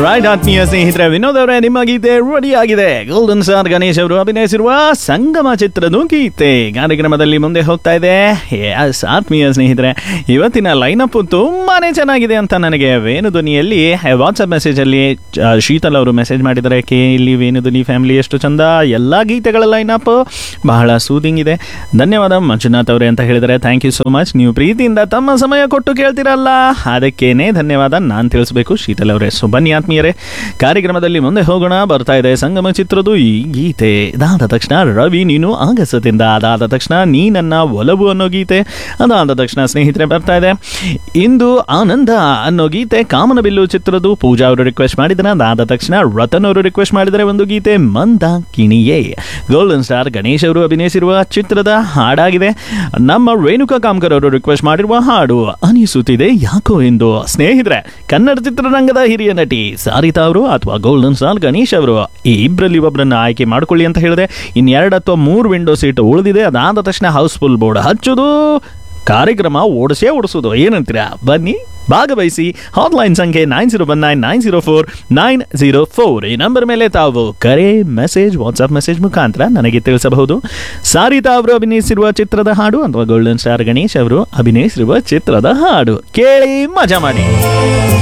right ಆತ್ಮೀಯ ಸ್ನೇಹಿತರೆ ವಿನೋದ್ ಅವರೇ ನಿಮ್ಮ ಗೀತೆ ರೆಡಿ ಆಗಿದೆ ಗೋಲ್ಡನ್ ಸ್ಟಾರ್ ಗಣೇಶ್ ಅವರು ಅಭಿನಯಿಸಿರುವ ಸಂಗಮ ಚಿತ್ರದ ಗೀತೆ ಕಾರ್ಯಕ್ರಮದಲ್ಲಿ ಮುಂದೆ ಹೋಗ್ತಾ ಇದೆ ಎಸ್ ಆತ್ಮೀಯ ಸ್ನೇಹಿತರೆ ಇವತ್ತಿನ ಲೈನಪ್ ತುಂಬಾನೇ ಚೆನ್ನಾಗಿದೆ ಅಂತ ನನಗೆ ವೇಣುಧ್ವನಿಯಲ್ಲಿ ವಾಟ್ಸಪ್ ಮೆಸೇಜಲ್ಲಿ ಆ, ಶೀತಲ್ ಅವರು ಮೆಸೇಜ್ ಮಾಡಿದ್ದಾರೆ ಕೆ ಇಲ್ಲಿ ವೇಣುಧ್ವನಿ ಫ್ಯಾಮಿಲಿ ಎಷ್ಟು ಚಂದ ಎಲ್ಲ ಗೀತೆಗಳ ಲೈನಪ್ ಬಹಳ ಸೂದಿಂಗ್ ಇದೆ ಧನ್ಯವಾದ ಮಂಜುನಾಥ್ ಅವರೇ ಅಂತ ಹೇಳಿದರೆ ಥ್ಯಾಂಕ್ ಯು ಸೋ ಮಚ್ ನೀವು ಪ್ರೀತಿಯಿಂದ ತಮ್ಮ ಸಮಯ ಕೊಟ್ಟು ಕೇಳ್ತಿರಲ್ಲ ಅದಕ್ಕೇನೆ ಧನ್ಯವಾದ ನಾನು ತಿಳಿಸ್ಬೇಕು ಶೀತಲ್ ಅವರೇ ಸೊ ಬನ್ನಿ ಆತ್ಮೀಯರೇ ಕಾರ್ಯಕ್ರಮದಲ್ಲಿ ಮುಂದೆ ಹೋಗೋಣ ಬರ್ತಾ ಇದೆ ಸಂಗಮ ಚಿತ್ರದ ಈ ಗೀತೆ ಅದಾದ ತಕ್ಷಣ ರವಿ ನೀನು ಆಗಸದಿಂದ ಅದಾದ ತಕ್ಷಣ ನೀ ನನ್ನ ಒಲವು ಅನ್ನೋ ಗೀತೆ ಅದಾದ ತಕ್ಷಣ ಸ್ನೇಹಿತರೆ ಬರ್ತಾ ಇದೆ ಇಂದು ಆನಂದ ಅನ್ನೋ ಗೀತೆ ಕಾಮನಬಿಲ್ಲು ಚಿತ್ರದ ಪೂಜಾ ಅವರು ರಿಕ್ವೆಸ್ಟ್ ಮಾಡಿದ್ರೆ ಅದಾದ ತಕ್ಷಣ ರತನ್ ಅವರು ರಿಕ್ವೆಸ್ಟ್ ಮಾಡಿದರೆ ಒಂದು ಗೀತೆ ಮಂದ ಕಿಣಿಯೇ ಗೋಲ್ಡನ್ ಸ್ಟಾರ್ ಗಣೇಶ್ ಅವರು ಅಭಿನಯಿಸಿರುವ ಚಿತ್ರದ ಹಾಡಾಗಿದೆ ನಮ್ಮ ರೇಣುಕಾ ಕಾಮ್ಕರ್ ಅವರು ರಿಕ್ವೆಸ್ಟ್ ಮಾಡಿರುವ ಹಾಡು ಅನಿಸುತ್ತಿದೆ ಯಾಕೋ ಎಂದು ಸ್ನೇಹಿತರೆ ಕನ್ನಡ ಚಿತ್ರರಂಗದ ಹಿರಿಯ ನಟಿ ಸಾರಿತಾ ಅವರು ಅಥವಾ ಗೋಲ್ಡನ್ ಸ್ಟಾರ್ ಗಣೇಶ್ ಅವರು ಈ ಇಬ್ಬರಲ್ಲಿ ಒಬ್ಬರನ್ನ ಆಯ್ಕೆ ಮಾಡ್ಕೊಳ್ಳಿ ಅಂತ ಹೇಳಿದೆ ಇನ್ನೆರಡು ಅಥವಾ ಮೂರು ವಿಂಡೋ ಸೀಟ್ ಉಳಿದಿದೆ ಅದಾದ ತಕ್ಷಣ ಹೌಸ್ಫುಲ್ ಬೋರ್ಡ್ ಹಚ್ಚೋದು ಕಾರ್ಯಕ್ರಮ ಓಡಿಸೇ ಓಡಿಸೋದು ಏನಂತೀರಾ ಬನ್ನಿ ಭಾಗವಹಿಸಿ ಹಾಟ್ಲೈನ್ ಸಂಖ್ಯೆ nine zero one nine nine zero four nine zero four ಈ ನಂಬರ್ ಮೇಲೆ ತಾವು ಕರೆ ಮೆಸೇಜ್ ವಾಟ್ಸ್ಆಪ್ ಮೆಸೇಜ್ ಮುಖಾಂತರ ನನಗೆ ತಿಳಿಸಬಹುದು ಸಾರಿತಾ ಅವರು ಅಭಿನಯಿಸಿರುವ ಚಿತ್ರದ ಹಾಡು ಅಥವಾ ಗೋಲ್ಡನ್ ಸ್ಟಾರ್ ಗಣೇಶ್ ಅವರು ಅಭಿನಯಿಸಿರುವ ಚಿತ್ರದ ಹಾಡು ಕೇಳಿ ಮಜಾ ಮಾಡಿ